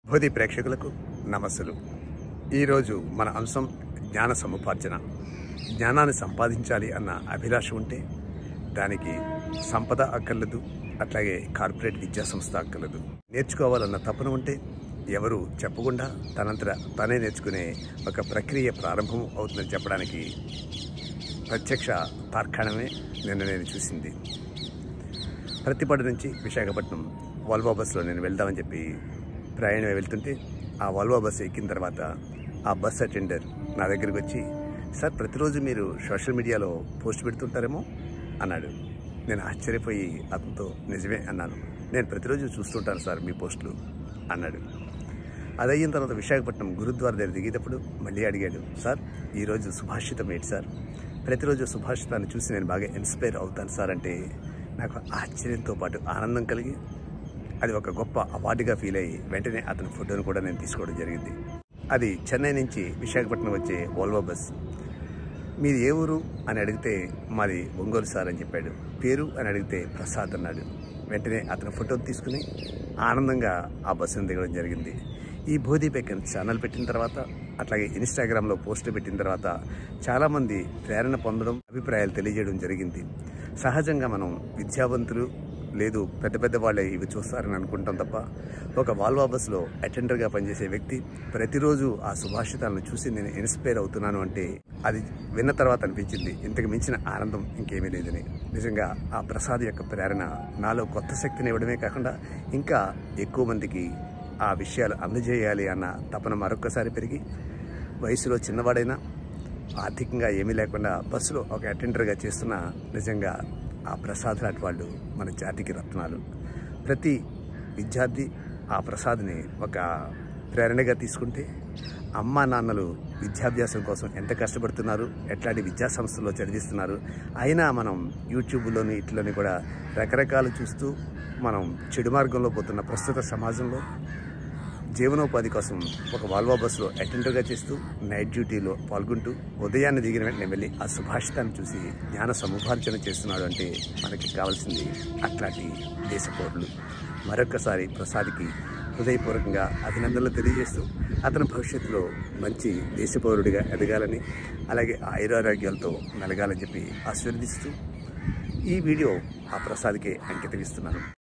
భోది ప్రేక్షకులకు నమస్సులు ఈరోజు మన అంశం జ్ఞాన సముపార్జన జ్ఞానాన్ని సంపాదించాలి అన్న అభిలాష ఉంటే దానికి సంపద అక్కర్లేదు అట్లాగే కార్పొరేట్ విద్యా సంస్థ అక్కర్లేదు నేర్చుకోవాలన్న తపన ఉంటే ఎవరు చెప్పకుండా తనంతట తనే నేర్చుకునే ఒక ప్రక్రియ ప్రారంభం అవుతుందని చెప్పడానికి ప్రత్యక్ష తార్కాణమే నిన్న నేను చూసింది ప్రతిపాడు నుంచి విశాఖపట్నం వాల్వో బస్సులో నేను వెళ్దామని చెప్పి ప్రయాణం వెళ్తుంటే ఆ వాల్వో బస్సు ఎక్కిన తర్వాత ఆ బస్ అటెండర్ నా దగ్గరికి వచ్చి సార్ ప్రతిరోజు మీరు సోషల్ మీడియాలో పోస్ట్ పెడుతుంటారేమో అన్నాడు నేను ఆశ్చర్యపోయి అతనితో నిజమే అన్నాను నేను ప్రతిరోజు చూస్తుంటాను సార్ మీ పోస్టులు అన్నాడు అది అయిన తర్వాత విశాఖపట్నం గురుద్వార దగ్గర దిగేటప్పుడు మళ్ళీ అడిగాడు సార్ ఈరోజు సుభాషితం ఏంటి సార్ ప్రతిరోజు సుభాషితాన్ని చూసి నేను బాగా ఇన్స్పైర్ అవుతాను సార్ అంటే నాకు ఆశ్చర్యంతో పాటు ఆనందం కలిగి అది ఒక గొప్ప అవార్డుగా ఫీల్ అయ్యి వెంటనే అతని ఫోటోను కూడా నేను తీసుకోవడం జరిగింది అది చెన్నై నుంచి విశాఖపట్నం వచ్చే వోల్వో బస్ మీది ఏ ఊరు అని అడిగితే మాది ఒంగోలు సార్ అని చెప్పాడు పేరు అని అడిగితే ప్రసాద్ అన్నాడు వెంటనే అతని ఫోటో తీసుకుని ఆనందంగా ఆ బస్సును దిగడం జరిగింది ఈ బోధి పెక్కన్ ఛానల్ పెట్టిన తర్వాత అట్లాగే ఇన్స్టాగ్రామ్లో పోస్టులు పెట్టిన తర్వాత చాలామంది ప్రేరణ పొందడం అభిప్రాయాలు తెలియజేయడం జరిగింది సహజంగా మనం విద్యావంతులు లేదు పెద్ద పెద్ద వాళ్ళే ఇవి చూస్తారని అనుకుంటాం తప్ప ఒక వాల్వా బస్సులో అటెండర్గా పనిచేసే వ్యక్తి ప్రతిరోజు ఆ సుభాషితాలను చూసి నేను ఇన్స్పైర్ అవుతున్నాను అంటే అది విన్న తర్వాత అనిపించింది ఇంతకు మించిన ఆనందం ఇంకేమీ లేదని నిజంగా ఆ ప్రసాద్ యొక్క ప్రేరణ నాలో కొత్త శక్తిని ఇవ్వడమే కాకుండా ఇంకా ఎక్కువ మందికి ఆ విషయాలు అందజేయాలి అన్న తపన మరొక్కసారి పెరిగి వయసులో చిన్నవాడైనా ఆర్థికంగా ఏమీ లేకుండా బస్సులో ఒక అటెండర్గా చేస్తున్న నిజంగా ఆ ప్రసాద్ లాంటి వాళ్ళు మన జాతికి రత్నాలు ప్రతి విద్యార్థి ఆ ప్రసాద్ని ఒక ప్రేరణగా తీసుకుంటే అమ్మా నాన్నలు విద్యాభ్యాసం కోసం ఎంత కష్టపడుతున్నారు ఎట్లాంటి విద్యా సంస్థల్లో చదివిస్తున్నారు అయినా మనం యూట్యూబ్లోని ఇట్లోని కూడా రకరకాలు చూస్తూ మనం చెడు మార్గంలో పోతున్న ప్రస్తుత సమాజంలో జీవనోపాధి కోసం ఒక వాల్వా బస్సులో అటెండర్గా చేస్తూ నైట్ డ్యూటీలో పాల్గొంటూ ఉదయాన్నే దిగిన వెంటనే వెళ్ళి ఆ సుభాషితాన్ని చూసి జ్ఞాన సముపార్జన చేస్తున్నాడు అంటే మనకి కావాల్సింది అట్లాంటి దేశ పౌరులు మరొక్కసారి ప్రసాద్కి హృదయపూర్వకంగా అభినందనలు తెలియజేస్తూ అతని భవిష్యత్తులో మంచి దేశ పౌరుడిగా ఎదగాలని అలాగే ఆయురారోగ్యాలతో మెలగాలని చెప్పి ఆశీర్వదిస్తూ ఈ వీడియో ఆ ప్రసాద్కే అంకితం ఇస్తున్నాను